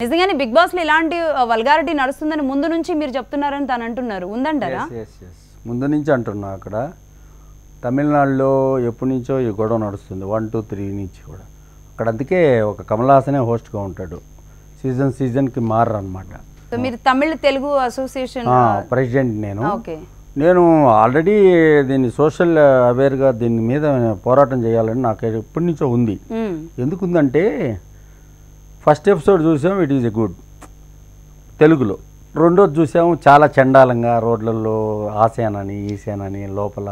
నిజంగానే big boss లో ఇలాంటి వల్గారిటీ నడుస్తుందని ముందు నుంచి మీరు చెప్తున్నారని తను అంటున్నారు ఉందంటారా Yes, yes, yes. ముందు నుంచి అంటున్నా అక్కడ తమిళనాడులో ఎప్పటి నుంచో ఈ గొడవ నడుస్తుంది వన్ టూ త్రీ నుంచి కూడా అక్కడ అందుకే ఒక కమలాసనే హోస్ట్గా ఉంటాడు సీజన్ సీజన్కి మారరు అనమాట సో మీరు తమిళ తెలుగు అసోసియేషన్ ప్రెసిడెంట్ నేను ఓకే నేను ఆల్రెడీ దీన్ని సోషల్ అవేర్గా దీని మీద పోరాటం చేయాలని నాకు ఎప్పటి నుంచో ఉంది ఎందుకుందంటే ఫస్ట్ ఎపిసోడ్ చూసాం ఇట్ ఈజ్ ఎ గుడ్ తెలుగులో రెండోది చూసాము చాలా చండాలంగా రోడ్లలో ఆసేనని ఈసేనని లోపల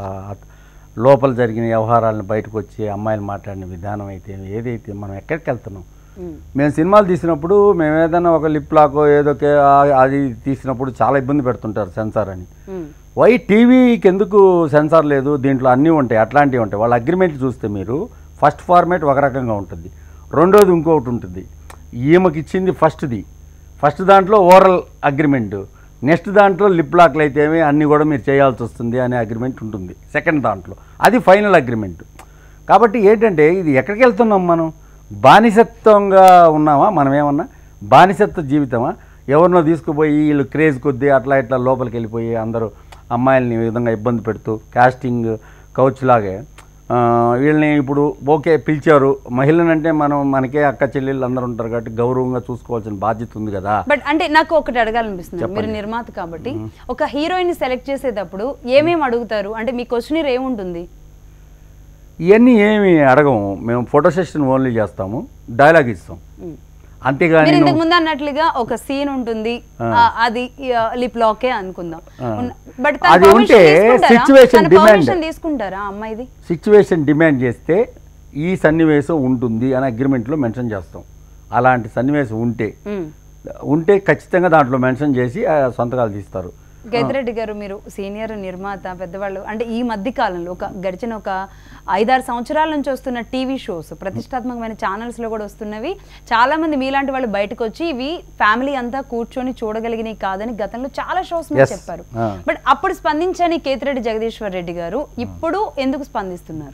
లోపల జరిగిన వ్యవహారాలను బయటకు వచ్చి అమ్మాయిలు మాట్లాడిన విధానం అయితే ఏదైతే మనం ఎక్కడికి వెళ్తున్నాం మేము సినిమాలు తీసినప్పుడు మేము ఏదైనా ఒక లిప్ లాకో ఏదో కే- ఆ- అది తీసినప్పుడు చాలా ఇబ్బంది పెడుతుంటారు సెన్సార్ అని వై టీవీకి ఎందుకు సెన్సార్ లేదు దీంట్లో అన్నీ ఉంటాయి అట్లాంటివి ఉంటాయి వాళ్ళ అగ్రిమెంట్ చూస్తే మీరు ఫస్ట్ ఫార్మేట్ ఒక రకంగా ఉంటుంది రెండోది ఇంకొకటి ఉంటుంది ఈమెకి ఇచ్చింది ఫస్ట్ది ఫస్ట్ దాంట్లో ఓరల్ అగ్రిమెంట్ నెక్స్ట్ దాంట్లో లిప్ లాక్లు అయితే ఏమి అన్నీ కూడా మీరు చేయాల్సి వస్తుంది అనే అగ్రిమెంట్ ఉంటుంది సెకండ్ దాంట్లో అది ఫైనల్ అగ్రిమెంట్ కాబట్టి ఏంటంటే ఇది ఎక్కడికి వెళ్తున్నాం మనం బానిసత్వంగా ఉన్నామా మనం ఏమన్నా బానిసత్వ జీవితమా ఎవరినో తీసుకుపోయి వీళ్ళు క్రేజ్ కొద్దీ అట్లా ఇట్లా లోపలికి వెళ్ళిపోయి అందరూ అమ్మాయిల్ని ఈ విధంగా ఇబ్బంది పెడుతూ కాస్టింగ్ కౌచ్ లాగే ఆ, వీళ్ళని ఇప్పుడు ఓకే పిలిచారు మహిళనంటే మనం మనకే అక్క చెల్లెళ్ళు అందరూ ఉంటారు కాబట్టి గౌరవంగా చూసుకోవాల్సిన బాధ్యత ఉంది కదా బట్ అంటే నాకు ఒకటి అడగాలనిపిస్తుంది మీరు నిర్మాత కాబట్టి ఒక హీరోయిన్ సెలెక్ట్ చేసేటప్పుడు ఏమేమి అడుగుతారు అంటే మీ క్వశ్చనర్ ఏముంటుంది ఇవన్నీ ఏమి అడగము మేము ఫోటో సెషన్ ఓన్లీ చేస్తాము డైలాగ్ ఇస్తాం మ్మ్. అంతేగాని మీరు నువ్వు- ఇంతకు ముందు అన్నట్లుగా ఒక సీన్ ఉంటుంది ఆ, అది లిప్ లాకే అనుకుందాం బట్ అది ఉంటే situation demand. పర్మిషన్ తీసుకుంటారా ఆ అమ్మాయిది సిచ్యువేషన్ డిమాండ్ చేస్తే ఈ సన్నివేశం ఉంటుంది అని అగ్రిమెంట్లో మెన్షన్ చేస్తాం అలాంటి సన్నివేశం ఉంటే మ్మ్. ఉంటే ఖచ్చితంగా దాంట్లో మెన్షన్ చేసి ఆ సంతకాలు తీస్తారు గైతిరెడ్డి గారు మీరు సీనియర్ నిర్మాత పెద్దవాళ్ళు అంటే ఈ మధ్య కాలంలో ఒక గడిచిన ఒక ఐదారు సంవత్సరాల నుంచి వస్తున్న టీవీ షోస్ ప్రతిష్టాత్మకమైన ఛానల్స్ లో కూడా వస్తున్నవి చాలా మంది మీలాంటి వాళ్ళు బయటకు వచ్చి ఇవి ఫ్యామిలీ అంతా కూర్చొని చూడగలిగినవి కాదని గతంలో చాలా షోస్ మీద Yes. చెప్పారు Ah. బట్ అప్పుడు స్పందించని కేతిరెడ్డి జగదీశ్వర్ రెడ్డి గారు ఇప్పుడు ఎందుకు స్పందిస్తున్నారు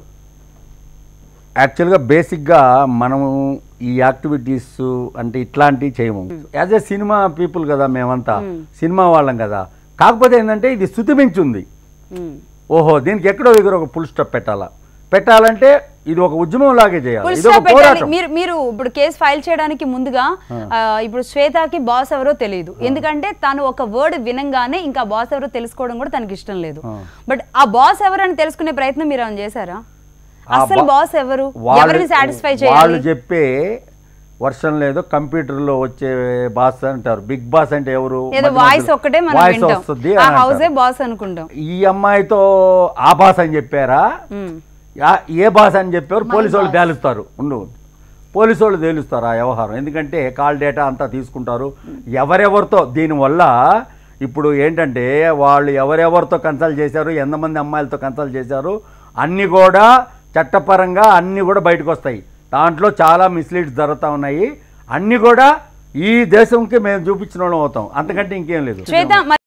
యాక్చువల్గా బేసిక్గా మనము ఈ యాక్టివిటీస్ అంటే ఇట్లాంటివి చేయము యాజ్ ఏ సినిమా పీపుల్ కదా మేమంతా సినిమా వాళ్ళం కదా కాకపోతే ఏంటంటే ఇది శృతి మించి ఉంది మ్మ్. ఓహో దీనికి ఎక్కడో దగ్గర ఒక ఫుల్ స్టాప్ పెట్టాలా పెట్టాలంటే ఇది ఒక ఉద్యమం లాగే చేయాలి ఫుల్ ఇది ఒక స్టాప్ పెట్టాలి పోరాటం మీరు మీరు ఇప్పుడు కేసు ఫైల్ చేయడానికి ముందుగా ఆ, ఇప్పుడు శ్వేతకి బాస్ ఎవరో తెలియదు ఎందుకంటే తను ఒక వర్డ్ వినంగానే ఇంకా బాస్ ఎవరో తెలుసుకోవడం కూడా తనకి ఇష్టం లేదు బట్ ఆ బాస్ ఎవరు అని తెలుసుకునే ప్రయత్నం మీరు ఏమైనా చేశారా ఆ అసలు బా- బాస్ ఎవరు వాళ్ళు- ఎవరిని సాటిస్ఫై వాళ్ళు చేయాలి చెప్పే వర్షన్ లేదు కంప్యూటర్లో వచ్చే బాస్ అంటారు బిగ్ బాస్ అంటే ఎవరు ఏదో మధ్య వాయిస్ మధ్యలో ఒక్కటే మనం వాయిస్ వింటాం వస్తుంది ఆ అని హౌసే అంటారు. బాస్ అనుకుంటాం ఈ అమ్మాయితో ఆ బాస్ అని చెప్పారా మ్మ్. యా- ఏ బాస్ అని చెప్పారు పోలీసు వాళ్ళు తేలుస్తారు ఉండు పోలీసు వాళ్ళు తేలుస్తారు ఆ వ్యవహారం ఎందుకంటే కాల్ డేటా అంతా తీసుకుంటారు ఎవరెవరితో దీనివల్ల ఇప్పుడు ఏంటంటే వాళ్ళు ఎవరెవరితో కన్సల్ట్ చేశారు ఎంతమంది అమ్మాయిలతో కన్సల్ట్ చేశారు అన్నీ కూడా చట్టపరంగా అన్నీ కూడా బయటకు వస్తాయి దాంట్లో చాలా మిస్లీడ్స్ జరుగుతూ ఉన్నాయి అన్నీ కూడా ఈ దేశంకి మేము చూపించిన వాళ్ళం అవుతాం అంతకంటే ఇంకేం లేదు శ్వేత